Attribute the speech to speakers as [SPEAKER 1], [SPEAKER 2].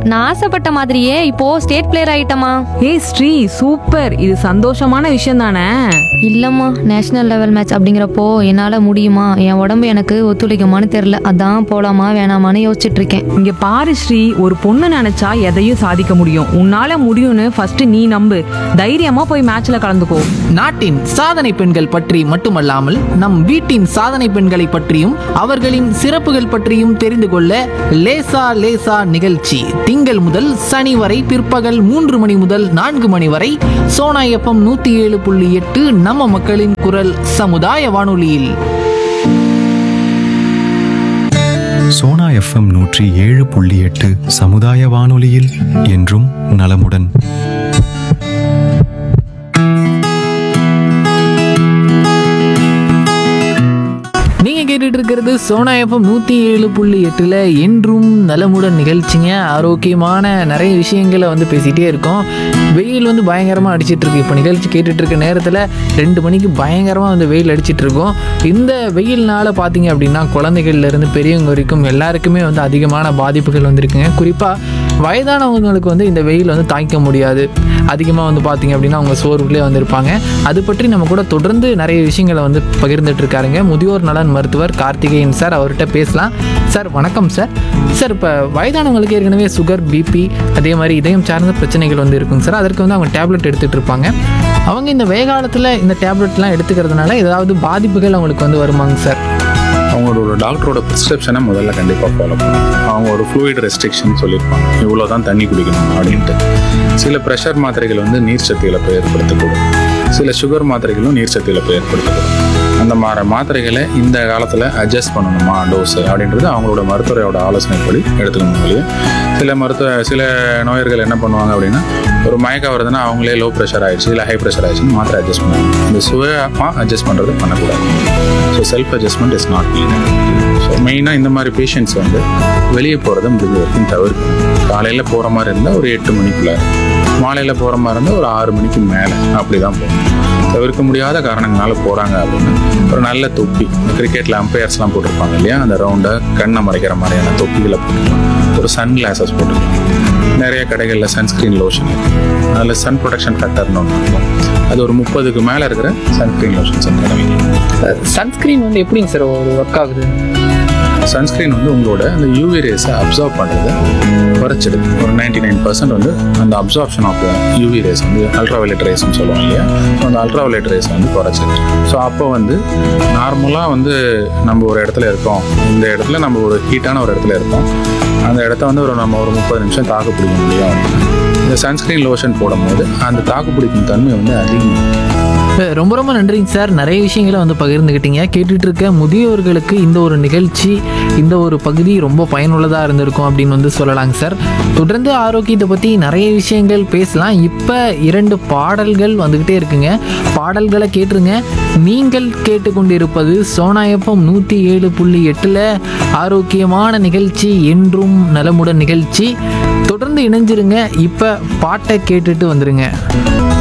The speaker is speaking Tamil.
[SPEAKER 1] நான் ஆசைப்பட்ட மாதிரியே இப்போ ஸ்டேட் பிளேயர் ஆயிட்டமா
[SPEAKER 2] ஏய் ஸ்ரீ சூப்பர் இது சந்தோஷமான விஷயம் தானே
[SPEAKER 1] இல்லம்மா நேஷனல் லெவல் மேட்ச் அப்படிங்கிறப்போ என்னால முடியுமா என் உடம்பு எனக்கு ஒத்துழைக்குமான்னு தெரியல அதான் போலாமா வேணாமான்னு யோசிச்சுட்டு இருக்கேன்
[SPEAKER 2] இங்க பாரு ஸ்ரீ ஒரு பொண்ணு நினைச்சா எதையும் சாதிக்க முடியும் உன்னால முடியும்னு ஃபர்ஸ்ட் நீ நம்பு தைரியமா போய் மேட்ச்ல கலந்துக்கோ
[SPEAKER 3] நாட்டின் சாதனை பெண்கள் பற்றி மட்டுமல்லாமல் நம் வீட்டின் சாதனை பெண்களை பற்றியும் அவர்களின் சிறப்புகள் பற்றியும் தெரிந்து கொள்ள லேசா லேசா நிகழ்ச்சி திங்கள் முதல் சனி வரை பிற்பகல் மூன்று மணி முதல் நான்கு மணி வரை சோனா எஃப்எம் நூத்தி ஏழு புள்ளி எட்டு நம்ம மக்களின் குரல் சமுதாய வானொலியில்
[SPEAKER 4] சோனா எஃப்எம் நூற்றி ஏழு புள்ளி எட்டு சமுதாய வானொலியில் என்றும் நலமுடன்
[SPEAKER 3] நீங்க கேட்டுட்டு இருக்கிறது சோனா எஃப்எம் நூத்தி ஏழு புள்ளி எட்டுல என்றும் நலமுடன் நிகழ்ச்சிங்க ஆரோக்கியமான நிறைய விஷயங்களை வந்து பேசிட்டே இருக்கோம் வெயில் வந்து பயங்கரமா அடிச்சிட்டு இருக்கு இப்போ நிகழ்ச்சி கேட்டுட்டு இருக்க நேரத்துல ரெண்டு மணிக்கு பயங்கரமா வந்து வெயில் அடிச்சிட்டு இருக்கோம் இந்த வெயில்னால பாத்தீங்க அப்படின்னா குழந்தைகள்ல இருந்து பெரியவங்க வரைக்கும் எல்லாருக்குமே வந்து அதிகமான பாதிப்புகள் வந்திருக்குங்க குறிப்பா வயதானவங்களுக்கு வந்து இந்த வெயில் வந்து தாங்கிக்க முடியாது அதிகமாக வந்து பார்த்தீங்க அப்படின்னா அவங்க சோர்வுலேயே வந்திருப்பாங்க அது பற்றி நம்ம கூட தொடர்ந்து நிறைய விஷயங்களை வந்து பகிர்ந்துட்டு இருக்காருங்க முதியோர் நலன் மருத்துவர் கார்த்திகேயன் சார் அவர்கிட்ட பேசலாம் சார் வணக்கம் சார் சார் இப்போ வயதானவங்களுக்கு ஏற்கனவே சுகர் பிபி அதே மாதிரி இதயம் சார்ந்த பிரச்சனைகள் வந்து இருக்குங்க சார் அதற்கு வந்து அவங்க டேப்லெட் எடுத்துகிட்டு இருப்பாங்க அவங்க இந்த வெய காலத்தில் இந்த டேப்லெட்லாம் எடுத்துக்கிறதுனால ஏதாவது பாதிப்புகள் அவங்களுக்கு வந்து வருமாங்க சார்
[SPEAKER 5] அவங்களோட டாக்டரோட ப்ரிஸ்கிரிப்ஷனை முதல்ல கண்டிப்பாக ஃபாலோ பண்ணணும் அவங்க ஒரு ஃப்ளூயிட் ரெஸ்ட்ரிக்ஷன் சொல்லியிருப்பாங்க இவ்வளோ தான் தண்ணி குடிக்கணும் அப்படின்ட்டு சில ப்ரெஷர் மாத்திரைகள் வந்து நீர் சத்து இழப்பை ஏற்படுத்தக்கூடும் சில சுகர் மாத்திரைகளும் நீர் சத்து இழப்பை ஏற்படுத்தக்கூடும் அந்த மாதிரி மாத்திரைகளை இந்த காலத்தில் அட்ஜஸ்ட் பண்ணணுமா டோஸு அப்படின்றது அவங்களோட மருத்துவரோட ஆலோசனைப்படி எடுத்துக்கணும் இல்லையா சில மருத்துவ சில நோயர்கள் என்ன பண்ணுவாங்க அப்படின்னா ஒரு மயக்கம் வருதுன்னா அவங்களே லோ ப்ரெஷர் ஆயிடுச்சு இல்லை ஹை ப்ரெஷர் ஆயிடுச்சுன்னு மாத்திரை அட்ஜஸ்ட் பண்ணுவாங்க இந்த சுயமாக அட்ஜஸ்ட் பண்ணுறது பண்ணக்கூடாது so self adjustment is not needed so மெயினாக இந்த மாதிரி பேஷண்ட்ஸ் வந்து வெளியே போகிறத முடிஞ்ச வரைக்கும் தவிர்க்கணும் காலையில் போகிற மாதிரி இருந்தால் ஒரு எட்டு மணிக்குள்ளே மாலையில் போகிற மாதிரி இருந்தால் ஒரு ஆறு மணிக்கு மேலே அப்படி தான் போகணும் தவிர்க்க முடியாத காரணங்களால போகிறாங்க அப்படின்னா ஒரு நல்ல தொப்பி கிரிக்கெட்டில் அம்பையர்ஸ்லாம் போட்டிருப்பாங்க இல்லையா அந்த ரவுண்டை கண்ணை மறைக்கிற மாதிரியான தொப்பிகளை போட்டுக்கலாம் ஒரு சன் கிளாஸஸ் போட்டுக்கலாம் நிறைய கடைகளில் சன்ஸ்க்ரீன் லோஷன் அதில் சன் ப்ரொடெக்ஷன் ஃபேக்டர்னு ஒன்று இருக்கும் அது ஒரு முப்பதுக்கு மேலே இருக்கிற சன்ஸ்க்ரீன் லோஷன்ஸ் கிடைக்கும்
[SPEAKER 3] சன்ஸ்கிரீன் வந்து எப்படிங்க சார் ஒரு ஒர்க் ஆகுது
[SPEAKER 5] சன்ஸ்க்ரீன் வந்து உங்களோட அந்த யூவி ரேஸை அப்சார்ப் பண்ணுறதை குறைச்சிடுது ஒரு நைன்டி நைன் பர்சன்ட் வந்து அந்த அப்சார்ப்ஷன் ஆஃப் யூவி ரேஸ் வந்து அல்ட்ராவயலட் ரேஸ்னு சொல்லுவோம் இல்லையா ஸோ அந்த அல்ட்ராவயலட் ரேஸ் வந்து குறைச்சிது ஸோ அப்போ வந்து நார்மலாக வந்து நம்ம ஒரு இடத்துல இருக்கோம் இந்த இடத்துல நம்ம ஒரு ஹீட்டான ஒரு இடத்துல இருக்கோம் அந்த இடத்த வந்து ஒரு நம்ம ஒரு முப்பது நிமிஷம் தாக்கு பிடிக்க முடியும் அப்படின்னா இந்த சன்ஸ்க்ரீன் லோஷன் போடும்போது அந்த தாக்கு பிடிக்கும் தன்மை வந்து அதிகமாக
[SPEAKER 3] சார், ரொம்ப ரொம்ப நன்றிங்க சார் நிறைய விஷயங்களை வந்து பகிர்ந்துக்கிட்டீங்க கேட்டுட்டு இருக்க முதியோர்களுக்கு இந்த ஒரு நிகழ்ச்சி இந்த ஒரு பகுதி ரொம்ப பயனுள்ளதாக இருந்திருக்கும் அப்படின்னு வந்து சொல்லலாங்க சார் தொடர்ந்து ஆரோக்கியத்தை பற்றி நிறைய விஷயங்கள் பேசலாம் இப்போ இரண்டு பாடல்கள் வந்துக்கிட்டே இருக்குங்க பாடல்களை கேட்டுருங்க நீங்கள் கேட்டுக்கொண்டிருப்பது சோனாயப்பம் நூற்றி ஏழு புள்ளி எட்டில் ஆரோக்கியமான நிகழ்ச்சி என்றும் நலமுடன் நிகழ்ச்சி தொடர்ந்து இணைஞ்சிருங்க இப்போ பாட்டை கேட்டுட்டு வந்துருங்க